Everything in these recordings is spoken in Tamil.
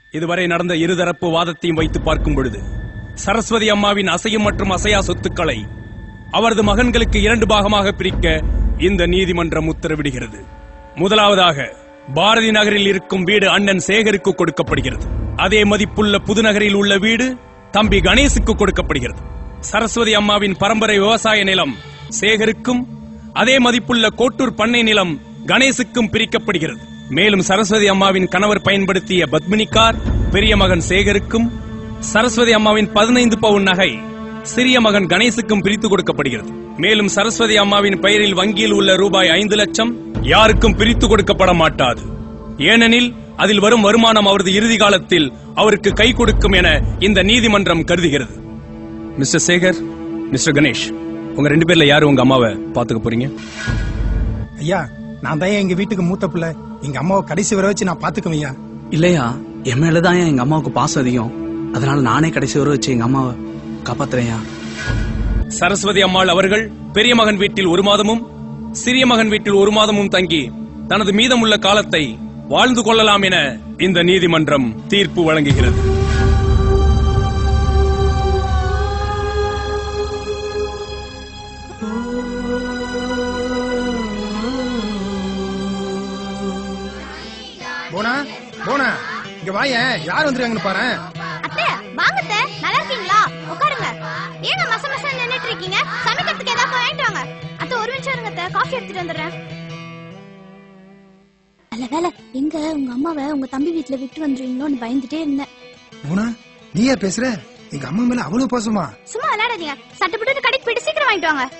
இதுவரை நடந்த இருதரப்பு வாதத்தையும் வைத்து பார்க்கும் பொழுது சரஸ்வதி அம்மாவின் அசையும் மற்றும் அசையா சொத்துக்களை அவரது மகன்களுக்கு இரண்டு பாகமாக பிரிக்க இந்த நீதிமன்றம் உத்தரவிடுகிறது முதலாவதாக பாரதி நகரில் இருக்கும் வீடு அண்ணன் சேகருக்கு கொடுக்கப்படுகிறது அதே மதிப்புள்ள புதுநகரில் உள்ள வீடு தம்பி கணேசுக்கு கொடுக்கப்படுகிறது சரஸ்வதி அம்மாவின் பரம்பரை விவசாய நிலம் சேகருக்கும் அதே மதிப்புள்ள கோட்டூர் பண்ணை நிலம் கணேசுக்கும் பிரிக்கப்படுகிறது மேலும் சரஸ்வதி அம்மாவின் கணவர் பயன்படுத்திய பத்மினி கார் பெரிய மகன் சேகருக்கும் சரஸ்வதி அம்மாவின் பதினைந்து பவுன் நகை சிறிய மகன் கணேசுக்கும் பிரித்து கொடுக்கப்படுகிறது மேலும் சரஸ்வதி அம்மாவின் பெயரில் வங்கியில் உள்ள ரூபாய் ஐந்து லட்சம் யாருக்கும் பிரித்து கொடுக்கப்பட மாட்டாது ஏனெனில் அதில் வரும் வருமானம் அவரது இறுதி காலத்தில் அவருக்கு கை கொடுக்கும் என இந்த நீதிமன்றம் கருதுகிறது மிஸ்டர் சேகர் மிஸ்டர் கணேஷ் உங்க ரெண்டு பேர்ல யாரு உங்க அம்மாவை பாத்துக்க போறீங்க ஐயா நான் தான் எங்க வீட்டுக்கு மூத்த பிள்ளை எங்க அம்மாவை கடைசி வரை வச்சு நான் பாத்துக்குவேன் ஐயா இல்லையா என் மேலதான் எங்க அம்மாவுக்கு பாசம் அதிகம் அதனால நானே கடைசி வரை வச்சு எங்க அம்மாவை காப்பாத்துறேன்யா சரஸ்வதி அம்மாள் அவர்கள் பெரிய மகன் வீட்டில் ஒரு மாதமும் சிறிய மகன் வீட்டில் ஒரு மாதமும் தங்கி தனது மீதமுள்ள காலத்தை வாழ்ந்து கொள்ளலாம் என இந்த நீதிமன்றம் தீர்ப்பு வழங்குகிறது போனா போனா இங்க வாயேன் யார் வந்திருக்காங்கன்னு பாரு அத்தை வாங்க அத்தை நல்லா இருக்கீங்களா உட்காருங்க ஏங்க மச மச நின்னுட்டு இருக்கீங்க சமைக்கிறதுக்கு ஏதாவது வாங்கிட்டு வாங்க அத்தை ஒரு நிமிஷம் இருங்க அத்தை காஃபி எடுத்துட்டு வந்துடுறேன் நல்ல வேலை எங்க உங்க அம்மாவை உங்க தம்பி வீட்ல விட்டு வந்துருவீங்களோன்னு பயந்துட்டே இருந்தேன் போனா நீயா பேசுற எங்க அம்மா மேல அவ்வளவு பாசமா சும்மா விளையாடாதீங்க சட்டப்பட்டு கடைக்கு போயிட்டு சீக்கிரம் வாங்கிட்டு வாங்க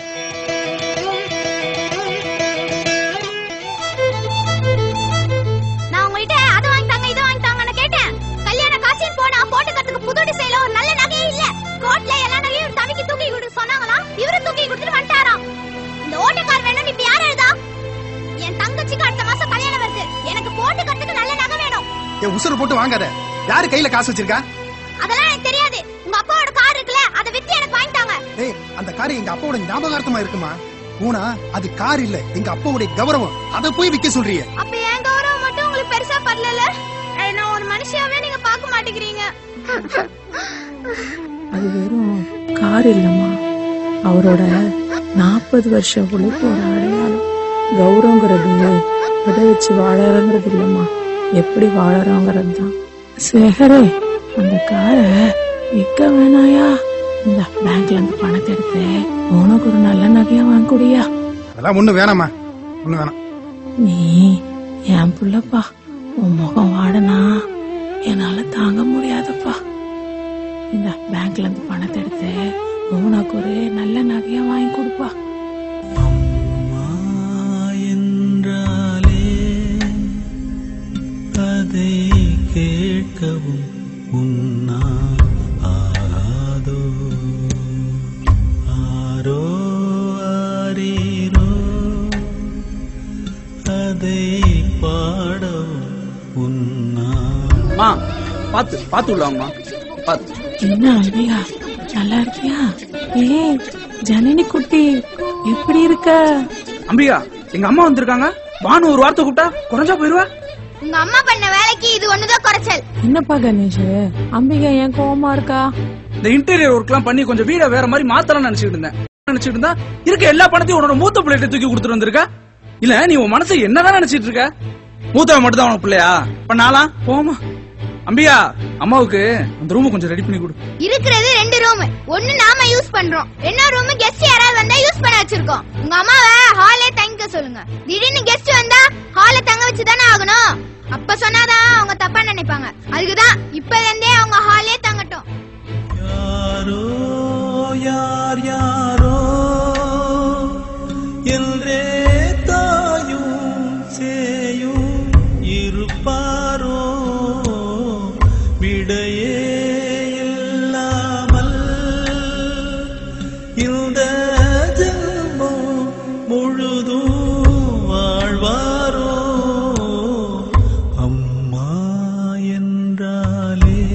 நான் உங்ககிட்ட அதை வாங்கிட்டாங்க இதை வாங்கிட்டாங்கன்னு கேட்டேன் கல்யாண காட்சின்னு போனா போட்டுக்கிறதுக்கு புது டிசைன்ல ஒரு நல்ல நகையே இல்ல கோட்ல எல்லா நகையும் தவிக்கு தூக்கி கொடுக்க சொன்னாங்களாம் இவரு தூக்கி கொடுத்துட்டு வந்துட்டாராம் இந்த ஓட்டக்கார் வேணும்னு இப்ப யார் எழுதா என் தங்கச்சிக்கு அடுத்த மாசம் கல்யாணம் வருது எனக்கு போட்டுக்கிறதுக்கு நல்ல நகை வேணும் என் உசுறு போட்டு வாங்காத யாரு கையில காசு வச்சிருக்கா அதெல்லாம் எனக்கு தெரியாது உங்க அப்பாவோட கார் இருக்குல்ல அதை வித்து எனக்கு வாங்கிட்டாங்க ஏய் அந்த கார் எங்க அப்பாவோட ஞாபகார்த்தமா இருக்குமா பூனா அது கார் இல்ல எங்க அப்பாவுடைய கௌரவம் அதை போய் விக்க சொல்றியே அப்ப என் கௌரவம் மட்டும் உங்களுக்கு பெருசா பரல நான் ஒரு மனுஷியாவே நீங்க பார்க்க மாட்டேங்கிறீங்க அது வெறும் கார் இல்லம்மா அவரோட நாற்பது வருஷ உழைப்போட அடையாளம் கௌரவங்கிறது எதை வச்சு வாழறங்கிறது இல்லம்மா எப்படி வாழறோங்கிறது தான் சேகரே அந்த காரை விற்க வேணாயா இந்த பேங்க்ல இருந்து பணத்தை எடுத்து உனக்கு ஒரு நல்ல நகையா வாங்கிக்கூடியா அதெல்லாம் ஒண்ணு வேணாமா ஒண்ணு வேணாம் நீ என் புள்ளப்பா உன் முகம் வாடனா என்னால தாங்க முடியாதப்பா இந்த பேங்க்ல இருந்து பணத்தை எடுத்து உனக்கு ஒரு நல்ல நகையா வாங்கி கொடுப்பா என்றாலே அதை கேட்கவும் உன்னா ஆகாதோ ஆரோ ஆரீரோ அதை பாடவும் உன்னா அம்மா பாத்து பாத்து உள்ளாங்கம்மா பாத்து என்ன அம்பிகா நல்லா இருக்கியா ஏ ஜனனி குட்டி எப்படி இருக்க அம்பிகா எங்க அம்மா வந்திருக்காங்க வானு ஒரு வார்த்தை கூப்பிட்டா குறைஞ்சா போயிருவா உங்க அம்மா பண்ண வேலைக்கு இது ஒண்ணுதான் குறைச்சல் என்னப்பா கணேஷ் அம்பிகா ஏன் கோவமா இருக்கா இந்த இன்டீரியர் ஒர்க் எல்லாம் பண்ணி கொஞ்சம் வீட வேற மாதிரி மாத்தலாம் நினைச்சிட்டு இருந்தேன் நினைச்சிட்டு இருந்தா இருக்க எல்லா பணத்தையும் உன்னோட மூத்த பிள்ளைகிட்ட தூக்கி கொடுத்துட்டு வந்திருக்க இல்ல நீ உன் மனசை என்னதான் நினைச்சிட்டு இருக்க மூத்தவன் மட்டும் தான் உனக்கு பிள்ளையா இப்ப நாளா போமா அம்பிகா அம்மாவுக்கு அந்த ரூம் கொஞ்சம் ரெடி பண்ணி கொடு இருக்கிறது ரெண்டு ரூம் ஒண்ணு நாம யூஸ் பண்றோம் இன்னொரு ரூம் கெஸ்ட் யாராவது வந்தா யூஸ் பண்ண வச்சிருக்கோம் உங்க அம்மாவை ஹாலே தங்க சொல்லுங்க திடீர்னு கெஸ்ட் வந்தா ஹால தங்க வச்சு தானே ஆகணும் அப்ப சொன்னாதான் அவங்க தப்பா நினைப்பாங்க அதுக்குதான் இப்ப இருந்தே அவங்க ஹாலே தங்கட்டும் யாரோ யார் யாரோ என்றே தாயும் சேயும் இருப்பாரோ விடையே இல்லாமல் இந்த ஜென்மம் முழுதும் வாழ்வாரோ அம்மா என்றாலே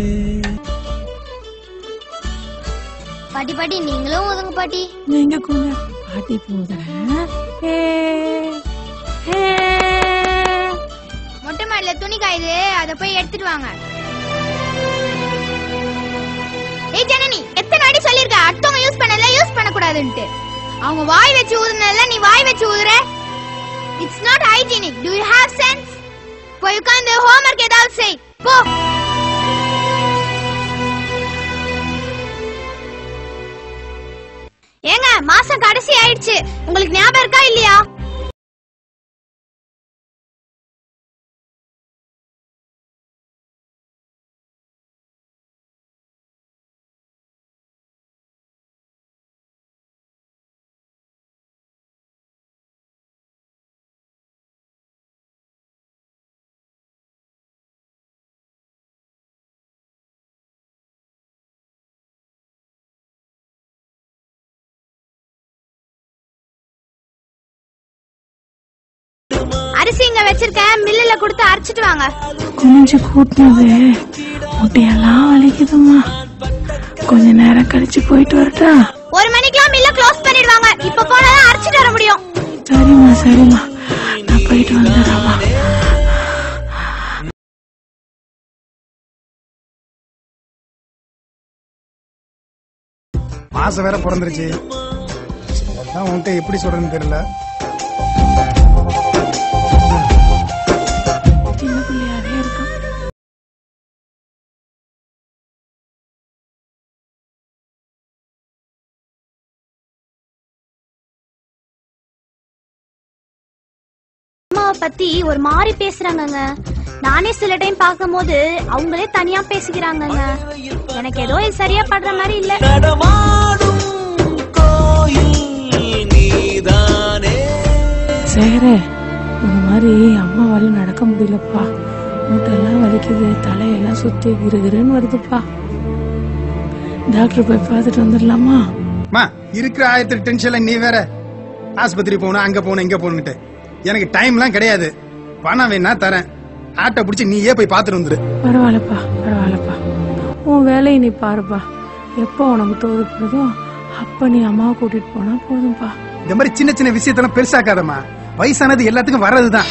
பாட்டி பாட்டி நீங்களும் ஒதுங்க பாட்டி நீங்க கூட பாட்டி போதுறேன் ஏ ஏ மொட்டை மாடியில துணி காயுது அதை போய் எடுத்துட்டு வாங்க ஏய் ஜனனி எத்தனை வாட்டி சொல்லிருக்க அடுத்தவங்க யூஸ் பண்ணல யூஸ் பண்ண கூடாதுன்ட்டு அவங்க வாய் வச்சு ஊதுனல நீ வாய் வச்சு ஊதுற it's not hygienic to you have sense போய் உட்கார்ந்து ஹோம்வொர்க் ஏதாவது செய் போ ஏங்க மாசம் கடைசி ஆயிடுச்சு உங்களுக்கு ஞாபகம் இருக்கா இல்லையா அரிசி இங்க வச்சிருக்கேன் மில்லுல கொடுத்து அரைச்சிட்டு வாங்க குனிஞ்சு கூட்டினது முட்டையெல்லாம் வலிக்குதும்மா கொஞ்ச நேரம் கழிச்சு போயிட்டு வரட்டா ஒரு மணிக்கெல்லாம் மில்ல க்ளோஸ் பண்ணிடுவாங்க இப்ப போனாதான் அரைச்சிட்டு வர முடியும் சரிம்மா சரிம்மா நான் போயிட்டு வந்துடுறேம்மா மாசம் வேற பிறந்துருச்சு அதான் உன்கிட்ட எப்படி சொல்றேன்னு தெரியல சின்ன பிள்ளையாவே இருக்கான் அம்மாவை பத்தி ஒரு மாதிரி பேசுறாங்கங்க நானே சில டைம் பார்க்கும்போது அவங்களே தனியா பேசிக்கிறாங்கங்க எனக்கு ஏதோ இது சரியா படுற மாதிரி இல்ல நடமாடும் கோயில் நீதானே சேகரே இந்த மாதிரி அம்மாவால நடக்க முடியலப்பா மூட்டெல்லாம் வலிக்குது தலையெல்லாம் சுத்தி கிருகிருன்னு வருதுப்பா டாக்டர் போய் பார்த்துட்டு வந்துடலாமா அம்மா இருக்கிற ஆயிரத்தி டென்ஷன்ல நீ வேற ஆஸ்பத்திரி போகணும் அங்க போகணும் இங்க போகணுன்ட்டு எனக்கு டைம்லாம் கிடையாது பணம் வேணா தரேன் ஆட்டோ பிடிச்சி நீயே போய் பார்த்துட்டு வந்துரு பரவாயில்லப்பா பரவாயில்லப்பா உன் வேலையை நீ பாருப்பா எப்போ உனக்கு தோதுப்படுதோ அப்ப நீ அம்மாவை கூட்டிட்டு போனா போதும்பா இந்த மாதிரி சின்ன சின்ன விஷயத்தெல்லாம் பெருசாக்காதம்மா வயசானது எல்லாத்துக்கும் வர்றதுதான்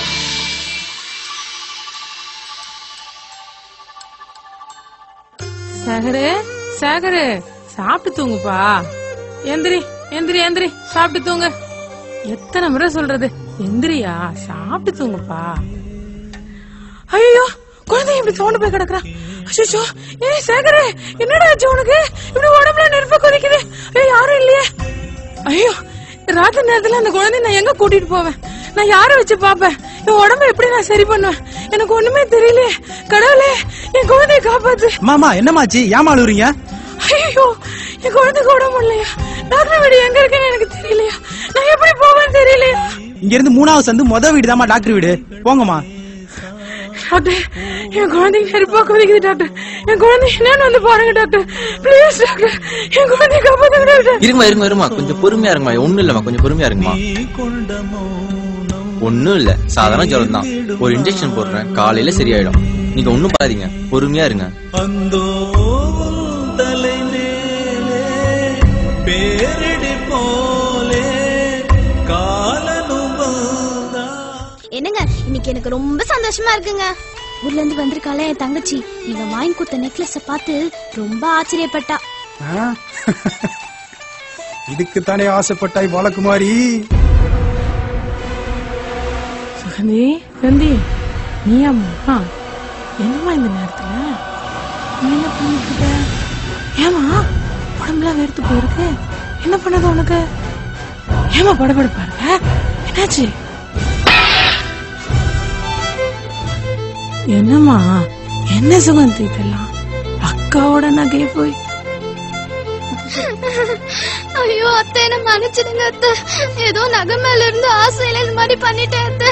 சேகரு சேகரு சாப்பிட்டு தூங்குப்பா எந்திரி எந்திரி எந்திரி சாப்பிட்டு தூங்கு எத்தனை முறை சொல்றது எந்திரியா சாப்பிட்டு தூங்குப்பா ஐயோ குழந்தை இப்படி தோண்டு போய் கிடக்குறான் அச்சோ ஏய் சேகரு என்னடா ஆச்சு உனக்கு இப்படி உடம்புல நெருப்ப கொதிக்குது ஐயோ யாரும் இல்லையே ஐயோ ராத்திரி நேரத்துல அந்த குழந்தை நான் எங்க கூட்டிட்டு போவேன் நான் யாரை வச்சு பாப்பேன் என் உடம்ப எப்படி நான் சரி பண்ணுவேன் எனக்கு ஒண்ணுமே தெரியலையே கடவுளே என் குழந்தைய காப்பாத்து மாமா என்னமாச்சு ஏமா அழுகுறீங்க ஐயோ என் குழந்தைக்கு உடம்பு இல்லையா டாக்டர் வீடு எங்க இருக்குன்னு எனக்கு தெரியலையா நான் எப்படி போவேன்னு தெரியலையா இங்க இருந்து மூணாவது சந்து மொத வீடு தாமா டாக்டர் வீடு போங்கம்மா டாக்டர் என் குழந்தைக்கு நெருப்பா கொதிக்குது டாக்டர் என் குழந்தை என்னன்னு வந்து பாருங்க டாக்டர் ப்ளீஸ் டாக்டர் என் குழந்தைய காப்பாத்துங்க டாக்டர் இருங்கம்மா இருங்க இருமா கொஞ்சம் பொறுமையா இருங்கம்மா ஒண்ணும் இல்லம்மா கொஞ்சம் பொறுமையா இருங்கம்மா நீ கொண்ட மௌனம் ஒண்ணும் இல்ல சாதாரண ஜுரம் தான் ஒரு இன்ஜெக்ஷன் போடுறேன் காலையில சரியாயிடும் நீங்க ஒண்ணும் பாதீங்க பொறுமையா இருங்க அந்தோ தலை மேலே பேரிடி போலே காலனும் வந்தா என்னங்க இன்னைக்கு எனக்கு ரொம்ப சந்தோஷமா இருக்குங்க ஊர்ல இருந்து வந்திருக்காளே என் தங்கச்சி நீங்க வாங்கி கொடுத்த நெக்லஸ பார்த்து ரொம்ப ஆச்சரியப்பட்டா ஆ? இதுக்குத்தானே ஆசைப்பட்டாய் பாலகுமாரி சுகந்தி சுகந்தி நீ அம்மா என்னம்மா இந்த நேரத்துல நீ என்ன பண்ணிட்டு இருக்க ஏமா உடம்புலாம் வேர்த்து போயிருக்கு என்ன பண்ணது உனக்கு ஏமா படபடப்பா இருக்க என்னாச்சு என்னம்மா என்ன சுகந்தி இதெல்லாம் அக்காவோட நகையை போய் ஐயோ அத்தை என்ன மன்னிச்சிடுங்க அத்தை ஏதோ நகை மேல இருந்து ஆசையில இந்த மாதிரி பண்ணிட்டேன் அத்தை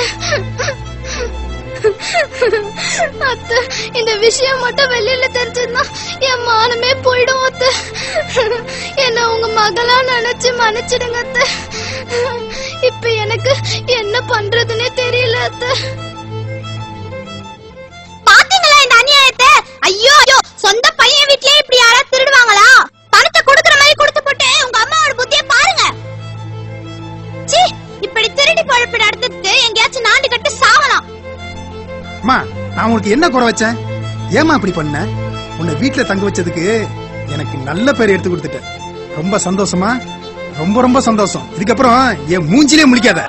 அத்தை இந்த விஷயம் மட்டும் வெளியில தெரிஞ்சதுன்னா என் மானமே போயிடும் அத்தை என்ன உங்க மகளா நினைச்சு மன்னிச்சிடுங்க அத்தை இப்ப எனக்கு என்ன பண்றதுன்னே தெரியல அத்தை பாத்தீங்களா இந்த அநியாயத்தை ஐயோ ஐயோ சொந்த பையன் வீட்லயே இப்படி யாராவது திருடுவாங்களா பணத்தை கொடுக்கற மாதிரி கொடுத்து போட்டு உங்க அம்மாவோட புத்திய பாருங்க சீ இப்படி திருடி பழப்பு நடத்துட்டு எங்கேயாச்சும் நாண்டு கட்டு சாவலாம் அம்மா நான் உனக்கு என்ன குறை வச்சேன் ஏமா இப்படி பண்ண உன்னை வீட்டுல தங்க வச்சதுக்கு எனக்கு நல்ல பேர் எடுத்து கொடுத்துட்ட ரொம்ப சந்தோஷமா ரொம்ப ரொம்ப சந்தோஷம் இதுக்கப்புறம் என் மூஞ்சிலே முழிக்காத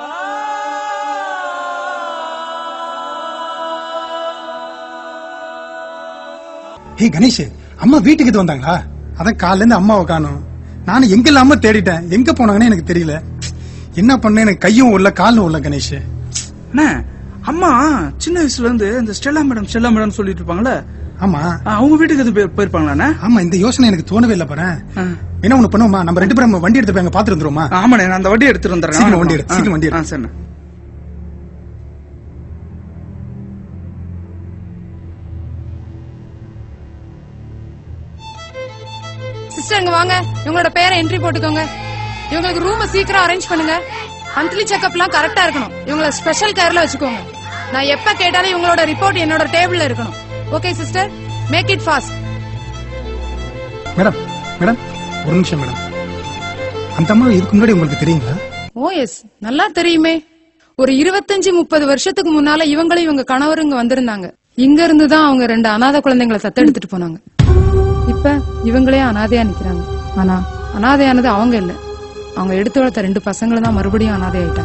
ஹே கணேஷ் அம்மா வீட்டுக்கு இது வந்தாங்களா அதான் காலைல இருந்து அம்மாவை காணும் நானும் எங்க இல்லாம தேடிட்டேன் எங்க போனாங்கன்னு எனக்கு தெரியல என்ன பண்ண எனக்கு கையும் உள்ள காலும் உள்ள கணேஷ் அண்ணே அம்மா சின்ன வயசுல இருந்து இந்த ஸ்டெல்லா மேடம் ஸ்டெல்லா மேடம் சொல்லிட்டு இருப்பாங்களே ஆமா ஆ, அவங்க வீட்டுக்கு எது போய்- போயிருப்பாங்களாண்ணே ஆமா இந்த யோசனை எனக்கு தோணவே இல்ல பாரு ஆ. என்ன ஒண்ணு பண்ணுவோமா நம்ம ரெண்டு பேரும் வண்டி எடுத்து போய் அங்க பாத்துட்டு வந்துருவோமா ஆமாண்ணே நான் அந்த வண்டி எடுத்துட்டு வந்துடுறேன் சீக்கிரம் வண்டி எடு, சீக்கிரம் வண்டி எடு. ஆ சரிண்ணே சிஸ்டர் இங்க வாங்க இவங்களோட பேரை என்ட்ரி போட்டுக்கோங்க இவங்களுக்கு ரூம் சீக்கிரம் அரேஞ்ச் பண்ணுங்க மந்த்லி செக்அப்லாம் கரெக்டா இருக்கணும் இவங்கள ஸ்பெஷல் கேர்ல வச்சுக்கோங்க நான் எப்ப கேட்டாலும் இவங்களோட ரிப்போர்ட் என்னோட டேபிள்ல இருக்கணும் okay sister make it fast madam madam ஒரு நிமிஷம் மேடம் அந்த அம்மா இதுக்கு முன்னாடி உங்களுக்கு தெரியுங்களா ஓ எஸ் நல்லா தெரியுமே ஒரு இருபத்தஞ்சு முப்பது வருஷத்துக்கு முன்னால இவங்களும் இவங்க கணவரும் இங்க வந்திருந்தாங்க இங்க இருந்து தான் அவங்க ரெண்டு அனாதை குழந்தைங்களை தத்தெடுத்துட்டு போனாங்க இப்ப இவங்களே அனாதையா நிக்கிறாங்க ஆனா அனாதையானது அவங்க இல்ல அவங்க எடுத்து வளர்த்த ரெண்டு பசங்களும் தான் மறுபடியும் அனாதை ஆயிட்டாங்க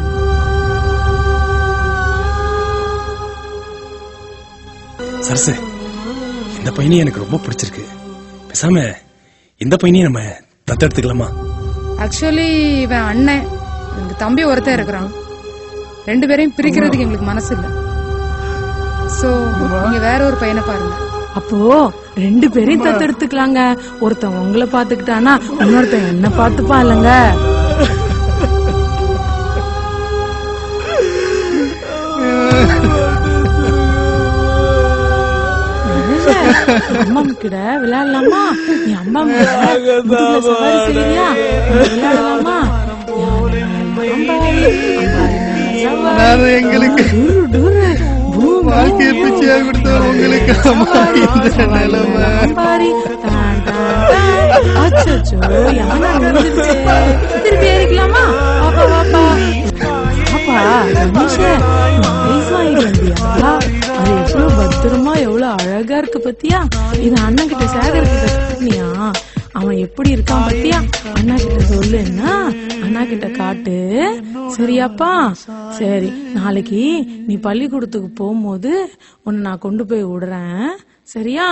சரசு இந்த பையனையும் எனக்கு ரொம்ப பிடிச்சிருக்கு பேசாம இந்த பையனையும் நம்ம தத்தெடுத்துக்கலாமா ஆக்சுவலி இவன் அண்ணன் எனக்கு தம்பி ஒருத்தன் இருக்கிறான் ரெண்டு பேரையும் பிரிக்கிறதுக்கு எங்களுக்கு மனசு இல்ல சோ நீங்க வேற ஒரு பையனை பாருங்க அப்போ ரெண்டு பேரையும் தத்தெடுத்துக்கலாங்க ஒருத்தன் உங்களை பாத்துக்கிட்டானா இன்னொருத்தன் என்ன பாத்துப்பா இல்லங்க அம்மா கிட்ட விளையாடலாமா நீ அம்மா கிட்ட முதுகுல சவாரி செய்யறியா விளையாடலாமா நான் எங்களுக்கு வாழ்க்கையை பிச்சையா கொடுத்த உங்களுக்கு அம்மா இந்த நிலைமை. திருப்பி ஏறிக்கலாமா பாப்பா பாப்பா பாப்பா கணேஷ ஐஸ் வாங்கிட்டு வந்தியா அது எவ்வளவு பத்திரமா எவ்வளவு அழகா இருக்கு பத்தியா இது அண்ணன் கிட்ட சேகரிக்க கத்துனியா அவன் எப்படி இருக்கான் பத்தியா அண்ணா கிட்ட சொல்லுன்னா அண்ணா கிட்ட காட்டு சரியாப்பா சரி நாளைக்கு நீ பள்ளிக்கூடத்துக்கு போகும்போது உன்னை நான் கொண்டு போய் விடுறேன் சரியா